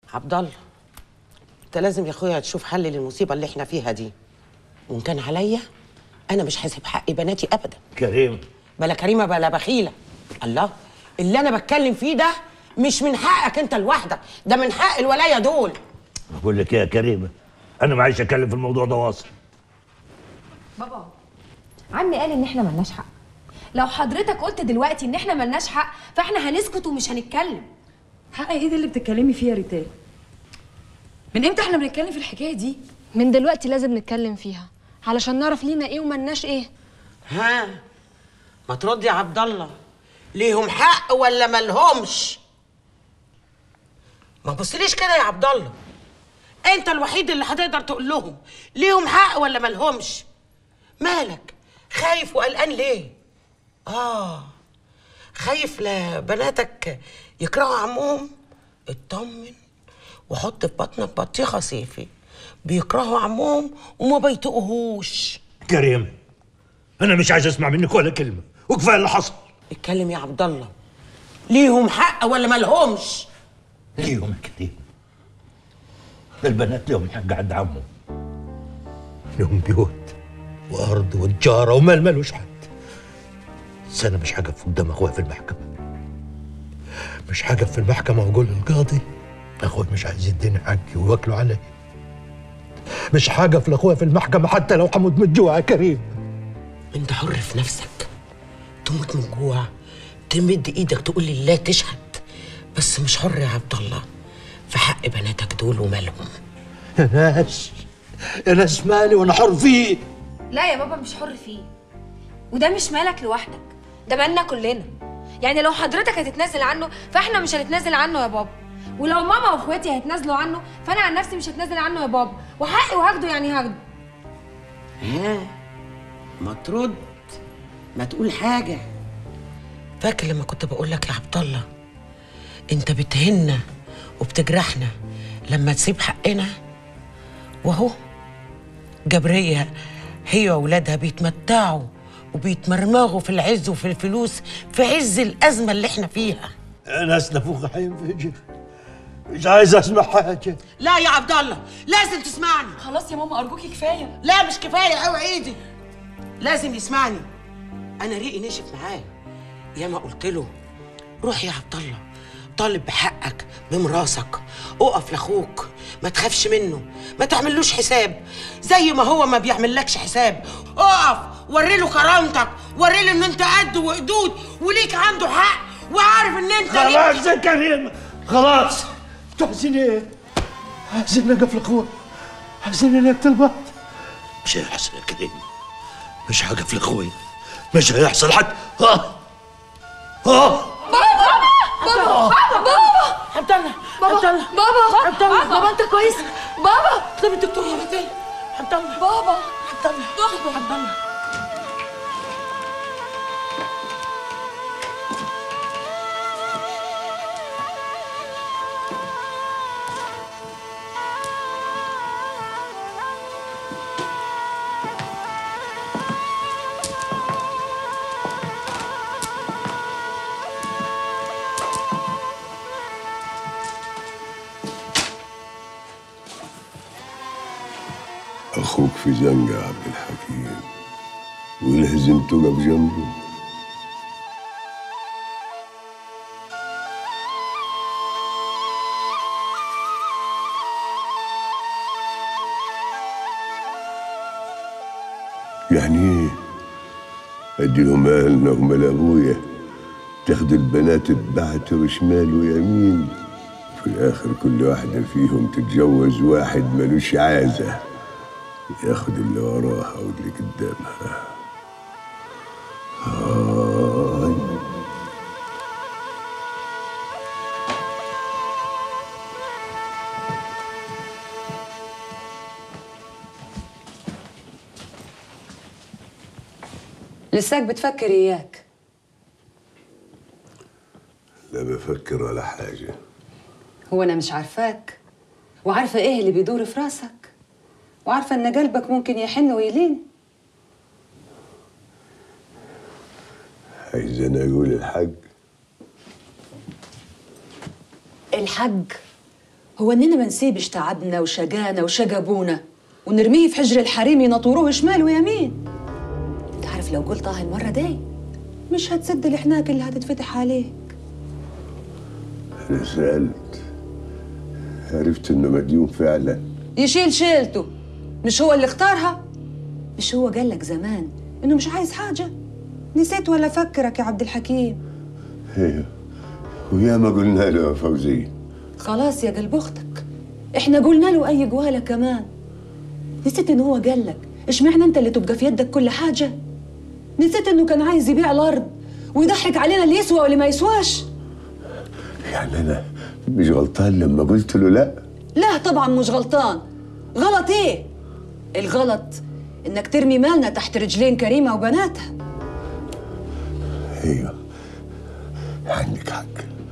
عبد الله انت لازم يا اخويا تشوف حل للمصيبه اللي احنا فيها دي وان كان عليا انا مش هسيب حق بناتي ابدا كريم بلا كريمه بلا بخيله الله اللي انا بتكلم فيه ده مش من حقك انت لوحدك ده من حق الولايه دول بقول لك ايه يا كريمه انا ما عايش اتكلم في الموضوع ده واصل بابا عمي قال ان احنا ملناش حق لو حضرتك قلت دلوقتي ان احنا ملناش حق فاحنا هنسكت ومش هنتكلم حق ايه ده اللي بتتكلمي فيه يا ريتال من امتى احنا بنتكلم في الحكايه دي من دلوقتي لازم نتكلم فيها علشان نعرف لينا ايه وملناش ايه ها ما ترد يا عبد الله ليهم حق ولا مالهمش ما تبصليش كده يا عبد الله انت الوحيد اللي هتقدر تقول لهم ليهم حق ولا مالهمش مالك خايف وقلقان ليه اه خايف لا بناتك يكرهوا عمهم اطمن وحط في بطنك بطيخه صيفي بيكرهوا عمهم وما بيطقهوش كريم انا مش عايز اسمع منك ولا كلمه وكفايه اللي حصل اتكلم يا عبد الله ليهم حق ولا مالهمش ليهم يا كريم البنات لهم حق عند عمهم لهم بيوت وارض وتجاره ومال مالوش حد بس انا مش هقف قدام اخويا في المحكمه مش هقف في المحكمه واقول للقاضي اخوي مش عايز يديني حقي وواكله علي مش هقف لاخويا في المحكمه حتى لو حموت من الجوع يا كريم انت حر في نفسك تموت من جوع تمد ايدك تقول لي لا تشهد بس مش حر يا عبد الله في حق بناتك دول ومالهم يا ناس يا ناس مالي وانا حر فيه لا يا بابا مش حر فيه وده مش مالك لوحدك ده مالنا كلنا يعني لو حضرتك هتتنازل عنه فاحنا مش هنتنازل عنه يا بابا ولو ماما واخواتي هيتنازلوا عنه فانا عن نفسي مش هتنازل عنه يا بابا وحقي وهاخده يعني هاخده ها ما ترد ما تقول حاجة فاكر لما كنت بقول لك يا عبد الله انت بتهنا وبتجرحنا لما تسيب حقنا وهو جبرية هي واولادها بيتمتعوا وبيتمرمغوا في العز وفي الفلوس في عز الأزمة اللي احنا فيها يا ناس نفوخ هينفجر مش عايز اسمع حاجه لا يا عبد الله لازم تسمعني خلاص يا ماما ارجوكي كفايه لا مش كفايه قوي ايدي لازم يسمعني انا ريقي نشف معاه ياما قلت له روح يا عبد الله طالب بحقك بمراسك اقف لاخوك ما تخافش منه ما تعملوش حساب زي ما هو ما بيعملكش حساب اقف وري له كرامتك وري له ان انت قد وقدود وليك عنده حق وعارف ان انت ليك خلاص يا كريم خلاص انتوا عايزين ايه؟ عايزين نقف لاخويا عايزين نقتل بعض مش هيحصل يا كريم مش هقف لاخويا مش هيحصل حتى ها ها عبد الله عبد الله بابا عبد الله بابا انت كويس بابا طب الدكتور يا بنتي عبد الله بابا عبد الله عبد الله أخوك في زنقة يا عبد الحكيم ولازم تقف جنبه يعني ايه ادي لهم مالنا ومال ابويا تاخد البنات تبعتر شمال ويمين في الاخر كل واحدة فيهم تتجوز واحد ملوش عازة ياخد اللي وراها واللي قدامها هاي لساك بتفكر اياك لا بفكر ولا حاجة هو انا مش عارفاك وعارفه ايه اللي بيدور في راسك وعارفه ان قلبك ممكن يحن ويلين عايز انا اقول الحق الحج هو اننا ما نسيبش تعبنا وشقانا وشقبونا ونرميه في حجر الحريم ينطوروه شمال ويمين تعرف لو قلتها المرة دي مش هتسد الحناك اللي هتتفتح عليك أنا سألت عرفت إنه مديون فعلا يشيل شيلته مش هو اللي اختارها مش هو قال لك زمان انه مش عايز حاجة نسيت ولا فكرك يا عبد الحكيم ايوه ويا ما قلنا له يا فوزية خلاص يا قلب اختك احنا قلنا له اي قواله كمان نسيت انه هو قال لك اشمعنى انت اللي تبقى في يدك كل حاجه نسيت انه كان عايز يبيع الارض ويضحك علينا اللي يسوى واللي ما يسواش يعني أنا مش غلطان لما قلت له لأ لا طبعا مش غلطان غلط ايه الغلط انك ترمي مالنا تحت رجلين كريمه وبناتها ايوه عندك حق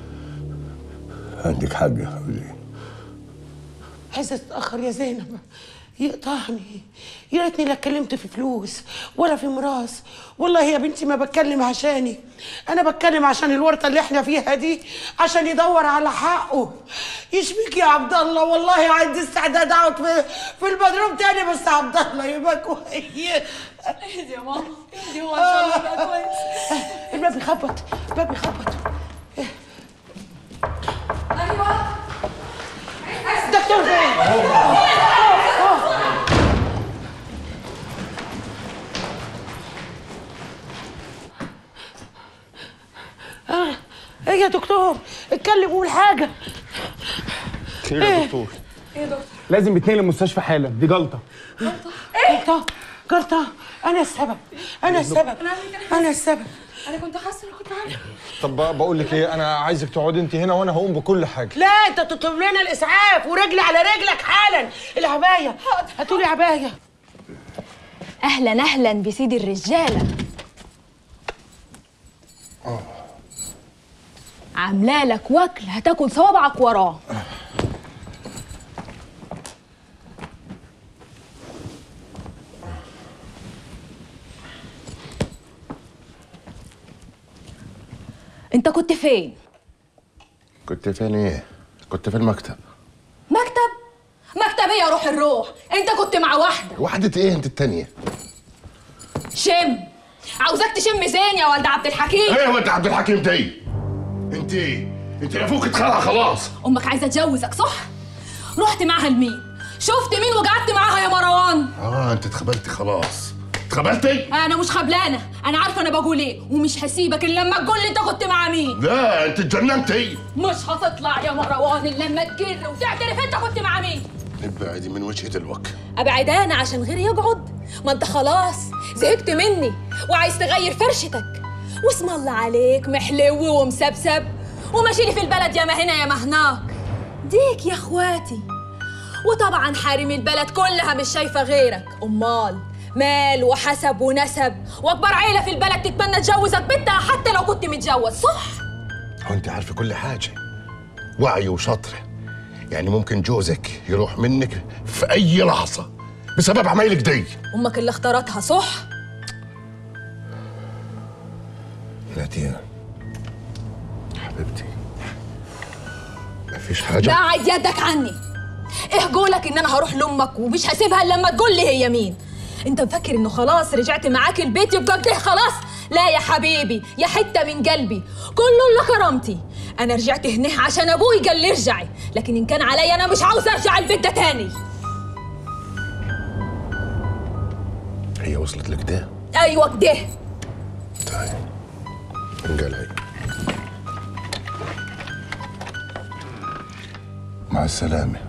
عندك حق يا فوزية عايزه تتاخر يا زينب يقطعني يا ريتني لا اتكلمت في فلوس ولا في ميراث والله يا بنتي ما بتكلم عشاني انا بتكلم عشان الورطه اللي احنا فيها دي عشان يدور على حقه يشبيك يا عبد الله والله عندي استعداد اقعد في في البدروم تاني بس عبد الله يبقى كويس اهدي يا ماما اهدي هو ان شاء الله يبقى كويس الباب بيخبط الباب بيخبط ايوه دكتور فين؟ آه، ايه يا دكتور اتكلم قول حاجه خير يا دكتور لازم يتنقل المستشفى حالا دي جلطه جلطه جلطه انا السبب انا السبب انا السبب انا كنت حاسه اني كنت عارفه طب بقى بقول لك ايه انا عايزك تقعدي انت هنا وانا هقوم بكل حاجه لا انت تطلب لنا الاسعاف ورجلي على رجلك حالا العبايه هاتولي عبايه اهلا اهلا بسيدي الرجاله عامله لك وكل هتاكل صوابعك وراه انت كنت فين كنت فين ايه؟ كنت في المكتب مكتب مكتب ايه يا روح الروح انت كنت مع واحده وحدة ايه انت التانية؟ شم عاوزاك تشم زين يا ولد عبد الحكيم ايه هو انت عبد الحكيم دي؟ انت انت ابوك اتخلع خلاص امك عايزه اتجوزك صح رحت معاها لمين شفت مين وقعدت معاها يا مروان اه انت اتخبلتي خلاص اتخبلتي؟ انا مش خبلانه انا عارفه انا بقول ايه ومش هسيبك الا لما تقول لي انت كنت مع مين لا انت اتجننتي مش هتطلع يا مروان الا لما تجر وتعترف انت كنت مع مين ابعدي من وجهي دلوقتي ابعد انا عشان غيري يقعد ما انت خلاص زهقت مني وعايز تغير فرشتك واسم الله عليك محلو ومسبسب وماشي لي في البلد يا ما هنا يا ما هناك ديك يا اخواتي وطبعا حارم البلد كلها مش شايفه غيرك امال مال وحسب ونسب واكبر عيله في البلد تتمنى تجوزك بنتها حتى لو كنت متجوز صح هو انت عارفة كل حاجة وعي وشطرة يعني ممكن جوزك يروح منك في اي لحظة بسبب عمايلك دي امك اللي اختارتها صح نادية حبيبتي مفيش حاجة بعد يدك عني ايه قولك ان انا هروح لامك ومش هسيبها الا لما تقول لي هي مين انت مفكر انه خلاص رجعت معاك البيت يبقى كده خلاص لا يا حبيبي يا حته من قلبي كله الا كرامتي انا رجعت هنا عشان ابوي قال لي ارجعي لكن ان كان عليا انا مش عاوزه ارجع البيت ده تاني هي وصلت لك ده ايوه كده طيب انقلعي مع السلامة